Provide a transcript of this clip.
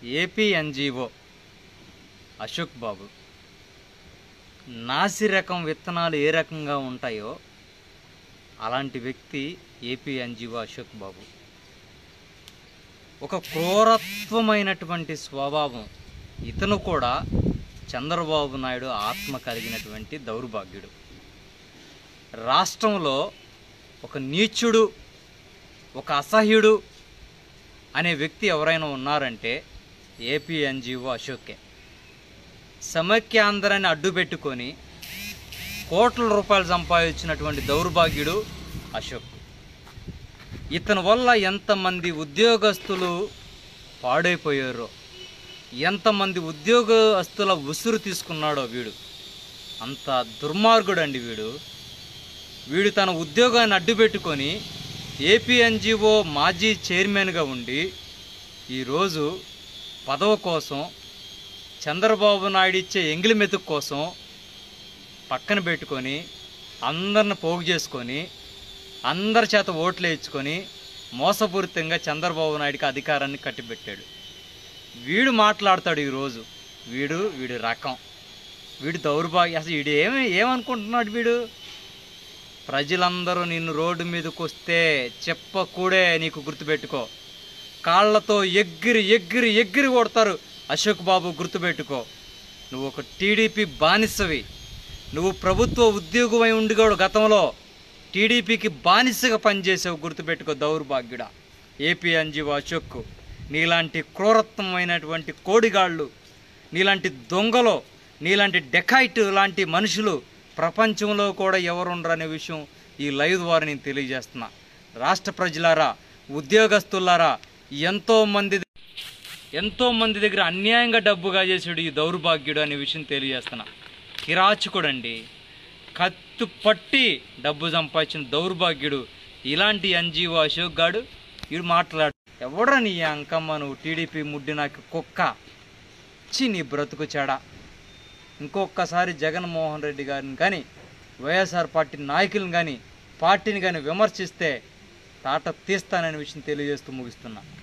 AP NGO Ashok బాబు నాసి రకం విత్తనాలు ఏ రకంగా ఉంటాయో అలాంటి వ్యక్తి ఏపీ ఎన్జిఓ అశోక్ బాబు ఒక క్రూరత్వమైనటువంటి స్వభావం ఇతను కూడా చంద్రబాబు నాయుడు ఆత్మ కలిగినటువంటి దౌర్భాగ్యుడు రాష్ట్రంలో ఒక నీచుడు ఒక అసహ్యుడు అనే వ్యక్తి ఎవరైనా ఉన్నారంటే ఏపీ ఎన్జిఓ అశోకే సమైక్యాంధ్రాన్ని అడ్డు పెట్టుకొని కోట్ల రూపాయలు సంపాదించినటువంటి దౌర్భాగ్యుడు అశోక్ ఇతని వల్ల ఎంతమంది ఉద్యోగస్తులు పాడైపోయారో ఎంతమంది ఉద్యోగస్తుల ఉసురు తీసుకున్నాడో వీడు అంత దుర్మార్గుడండి వీడు వీడు తన ఉద్యోగాన్ని అడ్డుపెట్టుకొని ఏపీ ఎన్జిఓ మాజీ చైర్మన్గా ఉండి ఈరోజు పదవి కోసం చంద్రబాబు నాయుడు ఇచ్చే ఎంగిలి మెతుకు కోసం పక్కన పెట్టుకొని అందరిని పోగు చేసుకొని అందరి చేత ఓట్లు వేయించుకొని మోసపూరితంగా చంద్రబాబు నాయుడికి అధికారాన్ని కట్టిపెట్టాడు వీడు మాట్లాడతాడు ఈరోజు వీడు వీడి రకం వీడు దౌర్భాగ్య అసలు వీడు ఏమి ఏమనుకుంటున్నాడు వీడు ప్రజలందరూ నిన్ను రోడ్డు మీదకి వస్తే చెప్పకూడే నీకు గుర్తుపెట్టుకో కాళ్ళతో ఎగ్గిరి ఎగ్గిరి ఎగ్గిరి కొడతారు అశోక్ బాబు గుర్తుపెట్టుకో నువ్వు ఒక టీడీపీ బానిసవి నువ్వు ప్రభుత్వ ఉద్యోగమై ఉండి కూడా గతంలో టీడీపీకి బానిసగా పనిచేసావు గుర్తుపెట్టుకో దౌర్భాగ్యుడా ఏపీ ఎన్జిఓ అశోక్ నీలాంటి క్రూరత్వమైనటువంటి కోడిగాళ్ళు నీలాంటి దొంగలో నీలాంటి డెకాయిట్ లాంటి మనుషులు ప్రపంచంలో కూడా ఎవరుండరు అనే విషయం ఈ లైవ్ ద్వారా నేను తెలియజేస్తున్నా రాష్ట్ర ప్రజలారా ఉద్యోగస్తులారా ఎంతోమంది ఎంతో మంది దగ్గర అన్యాయంగా డబ్బుగా చేసాడు ఈ దౌర్భాగ్యుడు అనే విషయం తెలియజేస్తున్నా కిరాచకుడండి కత్తు పట్టి డబ్బు సంపాదించిన దౌర్భాగ్యుడు ఇలాంటి ఎన్జిఓ అశోక్ గాడు వీడు మాట్లాడు ఎవడరా నీ అంకమ్మ నువ్వు టీడీపీ ముడ్డి నాకు కుక్క చి నీ బ్రతుకు చెడ ఇంకొకసారి జగన్మోహన్ రెడ్డి గారిని కానీ వైఎస్ఆర్ పార్టీ నాయకులను కానీ పార్టీని కానీ విమర్శిస్తే తాట తీస్తాననే విషయం తెలియజేస్తూ ముగిస్తున్నా